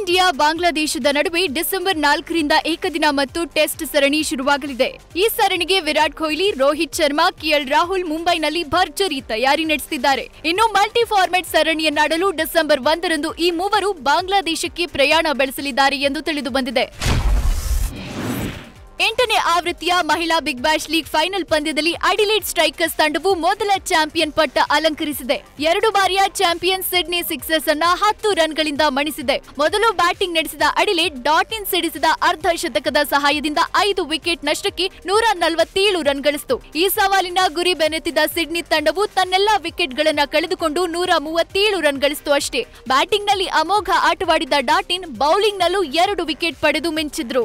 India ಬಾಂಗ್ಲಾದೇಶದ ನಡುವೆ December ನಾಲ್ಕರಿಂದ ಏಕದಿನ ಮತ್ತು ಟೆಸ್ಟ್ ಸರಣಿ ಶುರುವಾಗಲಿದೆ ಈ ಸರಣಿಗೆ ವಿರಾಟ್ ಕೊಹ್ಲಿ ರೋಹಿತ್ ಶರ್ಮಾ ಕೆಎಲ್ ರಾಹುಲ್ ಮುಂಬೈನಲ್ಲಿ ಭರ್ಜರಿ ತಯಾರಿ ನಡೆಸುತ್ತಿದ್ದಾರೆ ಇನ್ನು ಮಲ್ಟಿ ಫಾರ್ಮೆಟ್ ಸರಣಿಯನ್ನಾಡಲು ಡಿಸೆಂಬರ್ ಒಂದರಂದು ಈ ಮೂವರು ಬಾಂಗ್ಲಾದೇಶಕ್ಕೆ ಪ್ರಯಾಣ ಬೆಳೆಸಲಿದ್ದಾರೆ ಎಂದು ತಿಳಿದು ಬಂದಿದೆ ಎಂಟನೇ ಆವೃತ್ತಿಯ ಮಹಿಳಾ ಬಿಗ್ ಬ್ಯಾಶ್ ಲೀಗ್ ಫೈನಲ್ ಪಂದ್ಯದಲ್ಲಿ ಅಡಿಲೇಡ್ ಸ್ಟ್ರೈಕರ್ಸ್ ತಂಡವು ಮೊದಲ ಚಾಂಪಿಯನ್ ಪಟ್ಟ ಅಲಂಕರಿಸಿದೆ ಎರಡು ಬಾರಿಯ ಚಾಂಪಿಯನ್ ಸಿಡ್ನಿ ಸಿಕ್ಸರ್ಸ್ ಅನ್ನ ಹತ್ತು ರನ್ಗಳಿಂದ ಮಣಿಸಿದೆ ಮೊದಲು ಬ್ಯಾಟಿಂಗ್ ನಡೆಸಿದ ಅಡಿಲೇಡ್ ಡಾಟ್ ಇನ್ ಸಿಡಿಸಿದ ಅರ್ಧ ಶತಕದ ಸಹಾಯದಿಂದ ಐದು ವಿಕೆಟ್ ನಷ್ಟಕ್ಕೆ ನೂರ ನಲವತ್ತೇಳು ರನ್ ಗಳಿಸಿತು ಈ ಸವಾಲಿನ ಗುರಿ ಬೆನ್ನತ್ತಿದ ಸಿಡ್ನಿ ತಂಡವು ತನ್ನೆಲ್ಲಾ ವಿಕೆಟ್ಗಳನ್ನ ಕಳೆದುಕೊಂಡು ನೂರ ಮೂವತ್ತೇಳು ರನ್ ಗಳಿಸಿತು ಅಷ್ಟೇ ಬ್ಯಾಟಿಂಗ್ನಲ್ಲಿ ಅಮೋಘ ಆಟವಾಡಿದ ಡಾಟಿನ್ ಬೌಲಿಂಗ್ನಲ್ಲೂ ಎರಡು ವಿಕೆಟ್ ಪಡೆದು ಮಿಂಚಿದ್ರು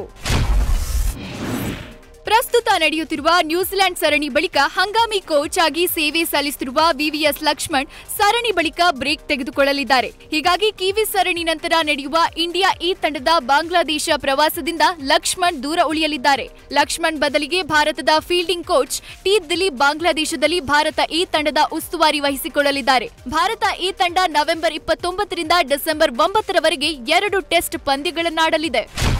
ಪ್ರಸ್ತುತ ನಡೆಯುತ್ತಿರುವ ನ್ಯೂಜಿಲೆಂಡ್ ಸರಣಿ ಬಳಿಕ ಹಂಗಾಮಿ ಕೋಚ್ ಆಗಿ ಸೇವೆ ಸಲ್ಲಿಸುತ್ತಿರುವ ವಿವಿಎಸ್ ಲಕ್ಷ್ಮಣ್ ಸರಣಿ ಬಳಿಕ ಬ್ರೇಕ್ ತೆಗೆದುಕೊಳ್ಳಲಿದ್ದಾರೆ ಹೀಗಾಗಿ ಕಿವಿ ಸರಣಿ ನಂತರ ನಡೆಯುವ ಇಂಡಿಯಾ ಈ ತಂಡದ ಬಾಂಗ್ಲಾದೇಶ ಪ್ರವಾಸದಿಂದ ಲಕ್ಷ್ಮಣ್ ದೂರ ಉಳಿಯಲಿದ್ದಾರೆ ಲಕ್ಷ್ಮಣ್ ಬದಲಿಗೆ ಭಾರತದ ಫೀಲ್ಡಿಂಗ್ ಕೋಚ್ ಟಿ ದಿಲೀಪ್ ಬಾಂಗ್ಲಾದೇಶದಲ್ಲಿ ಭಾರತ ಈ ತಂಡದ ಉಸ್ತುವಾರಿ ವಹಿಸಿಕೊಳ್ಳಲಿದ್ದಾರೆ ಭಾರತ ಈ ತಂಡ ನವೆಂಬರ್ ಇಪ್ಪತ್ತೊಂಬತ್ತರಿಂದ ಡಿಸೆಂಬರ್ ಒಂಬತ್ತರವರೆಗೆ ಎರಡು ಟೆಸ್ಟ್ ಪಂದ್ಯಗಳನ್ನಾಡಲಿದೆ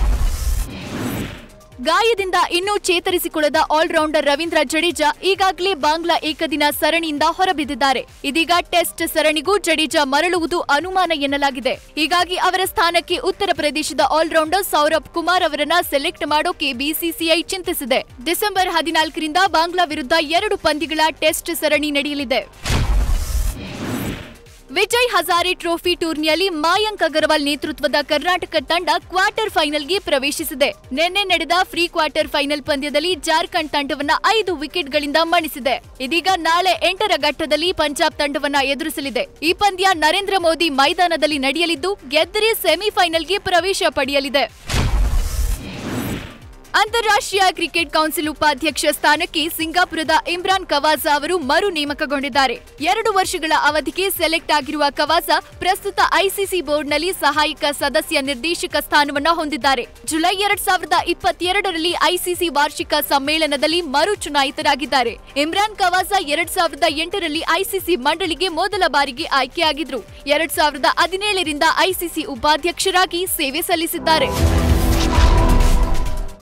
ಗಾಯದಿಂದ ಇನ್ನೂ ಚೇತರಿಸಿಕೊಳ್ಳದ ಆಲ್ರೌಂಡರ್ ರವೀಂದ್ರ ಜಡೇಜಾ ಈಗಾಗಲೇ ಬಾಂಗ್ಲಾ ಏಕದಿನ ಸರಣಿಯಿಂದ ಹೊರಬಿದ್ದಿದ್ದಾರೆ ಇದೀಗ ಟೆಸ್ಟ್ ಸರಣಿಗೂ ಜಡೇಜಾ ಮರಳುವುದು ಅನುಮಾನ ಎನ್ನಲಾಗಿದೆ ಹೀಗಾಗಿ ಅವರ ಸ್ಥಾನಕ್ಕೆ ಉತ್ತರ ಪ್ರದೇಶದ ಆಲ್ರೌಂಡರ್ ಸೌರಭ್ ಕುಮಾರ್ ಅವರನ್ನ ಸೆಲೆಕ್ಟ್ ಮಾಡೋಕೆ ಬಿಸಿಸಿಐ ಚಿಂತಿಸಿದೆ ಡಿಸೆಂಬರ್ ಹದಿನಾಲ್ಕರಿಂದ ಬಾಂಗ್ಲಾ ವಿರುದ್ಧ ಎರಡು ಪಂದ್ಯಗಳ ಟೆಸ್ಟ್ ಸರಣಿ ನಡೆಯಲಿದೆ ವಿಜಯ್ ಹಜಾರೆ ಟ್ರೋಫಿ ಟೂರ್ನಿಯಲ್ಲಿ ಮಾಯಾಂಕ್ ಅಗರ್ವಾಲ್ ನೇತೃತ್ವದ ಕರ್ನಾಟಕ ತಂಡ ಕ್ವಾರ್ಟರ್ ಫೈನಲ್ಗೆ ಪ್ರವೇಶಿಸಿದೆ ನಿನ್ನೆ ನಡೆದ ಫ್ರೀ ಕ್ವಾರ್ಟರ್ ಫೈನಲ್ ಪಂದ್ಯದಲ್ಲಿ ಜಾರ್ಖಂಡ್ ತಂಡವನ್ನ ಐದು ವಿಕೆಟ್ಗಳಿಂದ ಮಣಿಸಿದೆ ಇದೀಗ ನಾಳೆ ಎಂಟರ ಘಟ್ಟದಲ್ಲಿ ಪಂಜಾಬ್ ತಂಡವನ್ನ ಎದುರಿಸಲಿದೆ ಈ ಪಂದ್ಯ ನರೇಂದ್ರ ಮೋದಿ ಮೈದಾನದಲ್ಲಿ ನಡೆಯಲಿದ್ದು ಗೆದ್ದರೆ ಸೆಮಿಫೈನಲ್ಗೆ ಪ್ರವೇಶ ಪಡೆಯಲಿದೆ ಅಂತಾರಾಷ್ಟ್ರೀಯ ಕ್ರಿಕೆಟ್ ಕೌನ್ಸಿಲ್ ಉಪಾಧ್ಯಕ್ಷ ಸ್ಥಾನಕ್ಕೆ ಸಿಂಗಾಪುರದ ಇಮ್ರಾನ್ ಕವಾಜಾ ಅವರು ಮರು ನೇಮಕಗೊಂಡಿದ್ದಾರೆ ಎರಡು ವರ್ಷಗಳ ಅವಧಿಗೆ ಸೆಲೆಕ್ಟ್ ಆಗಿರುವ ಕವಾಜಾ ಪ್ರಸ್ತುತ ಐಸಿಸಿ ಬೋರ್ಡ್ನಲ್ಲಿ ಸಹಾಯಕ ಸದಸ್ಯ ನಿರ್ದೇಶಕ ಸ್ಥಾನವನ್ನ ಹೊಂದಿದ್ದಾರೆ ಜುಲೈ ಎರಡ್ ಸಾವಿರದ ಇಪ್ಪತ್ತೆರಡರಲ್ಲಿ ಐಸಿಸಿ ವಾರ್ಷಿಕ ಸಮ್ಮೇಳನದಲ್ಲಿ ಮರು ಚುನಾಯಿತರಾಗಿದ್ದಾರೆ ಇಮ್ರಾನ್ ಕವಾಜಾ ಎರಡ್ ಸಾವಿರದ ಎಂಟರಲ್ಲಿ ಐಸಿಸಿ ಮಂಡಳಿಗೆ ಮೊದಲ ಬಾರಿಗೆ ಆಯ್ಕೆಯಾಗಿದ್ರು ಎರಡ್ ಸಾವಿರದ ಹದಿನೇಳರಿಂದ ಐಸಿಸಿ ಉಪಾಧ್ಯಕ್ಷರಾಗಿ ಸೇವೆ ಸಲ್ಲಿಸಿದ್ದಾರೆ